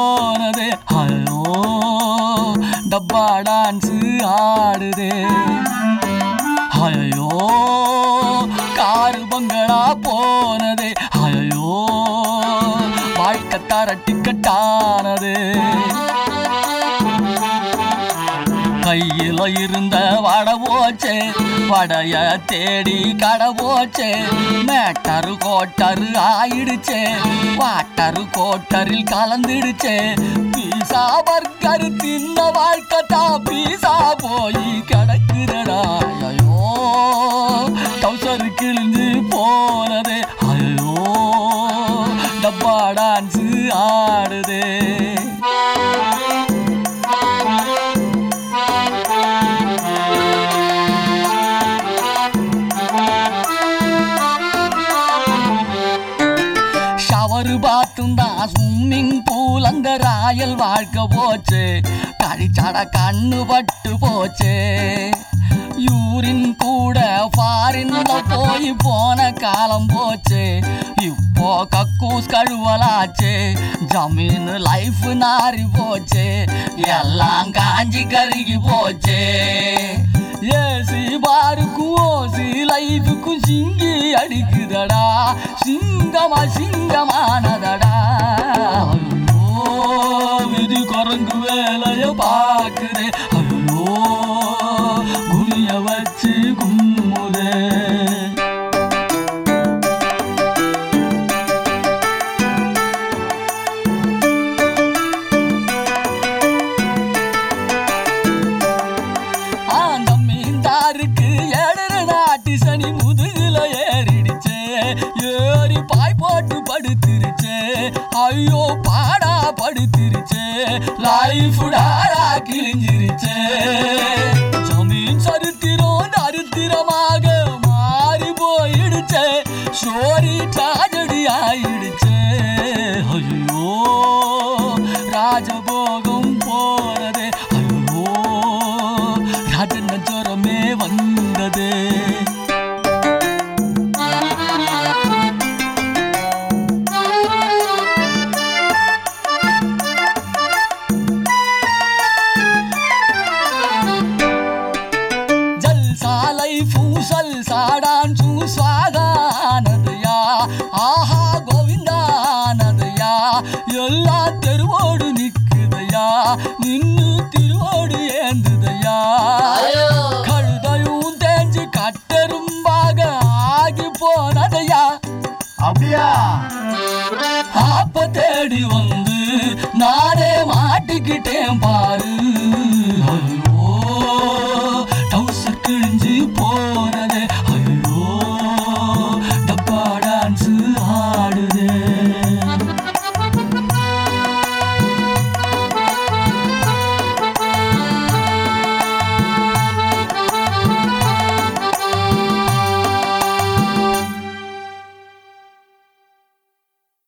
போனதே ஐயோ டப்பா டான்ஸ் ஆடுதே ஐயோ காரு பங்களா போனதே ஐயோ வாழ்க்கை தர டிக்கெட்டானது கையில இருந்த வடை போச்சே வடைய தேடி கடை போச்சே மேட்டரு கோட்டரு ஆயிடுச்சே வாட்டரு கோட்டரில் கலந்துடுச்சே பீசா பர்கர் தின்ன வாழ்க்கை தான் பீசா போய் கிடக்குறடா ஐயோ டவுசர் கிழிஞ்சு போனதே ஐயோ டப்பா டான்ஸ் ஆடுதே ஷவரு பாத்தும் தான் ஸ்விம்மிங் பூல் அந்த ராயல் வாழ்க்கை போச்சு கழிச்சாட கண்ணு பட்டு போச்சு யூரின் கூட ஃபாரின்ல போய் போன காலம் போச்சு இப்போ கக்கூஸ் கழுவலாச்சு ஜமீன் லைஃப் நாரி போச்சு எல்லாம் காஞ்சி கருகி போச்சு ஏசி பாருக்கும் ஓசி லைஃபுக்கும் சிங்கி அடிக்குதடா சிங்கமா சிங்கமானதடா ஐயோ விதி குரங்கு வேலைய பாக்குதே ஐயோ குனிய வச்சு கும்முதே அந்த மீன்தாருக்கு ஏழரை நாட்டு சனி முதுகுல ஏறிடுச்சே ஏறி பாய் போட்டு படுத்துருச்சே ஐயோ பாடா படுத்துருச்சே லைஃப் டாடா கிழிஞ்சிருச்சே ஜமீன் சரித்திரம் தரித்திரமாக மாறி போயிடுச்சே ஸ்டோரி ட்ராஜடி ஆயிடுச்சே ஐயோ ராஜபோகம் போனதே ஐயோ ராஜன ஜோரமே வந்தது ஜல்சாலை பூசல் சாடான் சூசாகானதையா ஆஹா கோவிந்தானதையா எல்லா தெருவோடு நிக்குதையா நின்னு திருவோடு ஏந்துதையா கழுதையும் தேஞ்சு கட்டெரும்பாக ஆகி போனதையா அப்படியா ஆப்ப தேடி வந்து நானே மாட்டிக்கிட்டேன் பாரு ஐயோ